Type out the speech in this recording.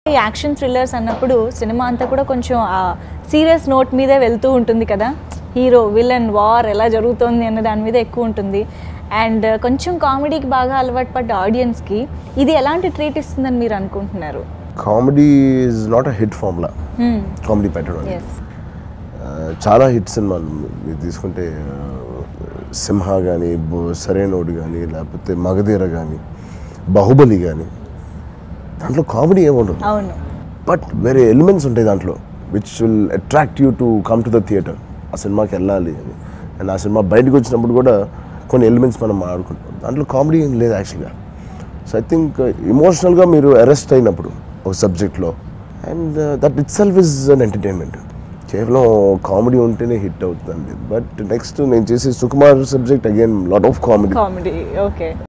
ఈ action thrillers అన్నప్పుడు cinema అంతా కూడా కొంచెం ఆ సీరియస్ నోట్ మీదే వెళ్తూ ఉంటుంది కదా హీరో విలన్ వార్ ఎలా జరుగుతోంది అన్న దాని మీద ఎక్కువ ఉంటుంది అండ్ కొంచెం కామెడీకి బాగా అలవాటు పడ్డ ఆడియన్స్కి ఇది ఎలాంటి ట్రీట్ ఇస్తుందని మీరు అనుకుంటున్నారు comedy is not a hit formula comedy పెట్టడం అనేది. ఎస్ ఆ, చాలా హిట్ సినిమాలు మీరు తీసుకుంటే ఆ, సింహ కానీ సరైనోడు కానీ లేకపోతే మగధీర కానీ బాహుబలి కానీ దాంట్లో కామెడీ ఏముండదు అవును బట్ వేరే ఎలిమెంట్స్ ఉంటాయి దాంట్లో which will attract you to come to the theatre ఆ సినిమాకి వెళ్ళాలి అని అండ్ ఆ సినిమా బయటకు వచ్చినప్పుడు కూడా కొన్ని ఎలిమెంట్స్ మనం ఆడుకుంటాం దాంట్లో కామెడీ ఏం లేదు యాక్చువల్గా సో ఐ థింక్ ఇమోషనల్గా మీరు అరెస్ట్ అయినప్పుడు ఒక సబ్జెక్ట్లో and that itself is an entertainment కేవలం కామెడీ ఉంటేనే హిట్ అవుతుందండి బట్ నెక్స్ట్ నేను చేసే Sukumar subject again lot of comedy comedy okay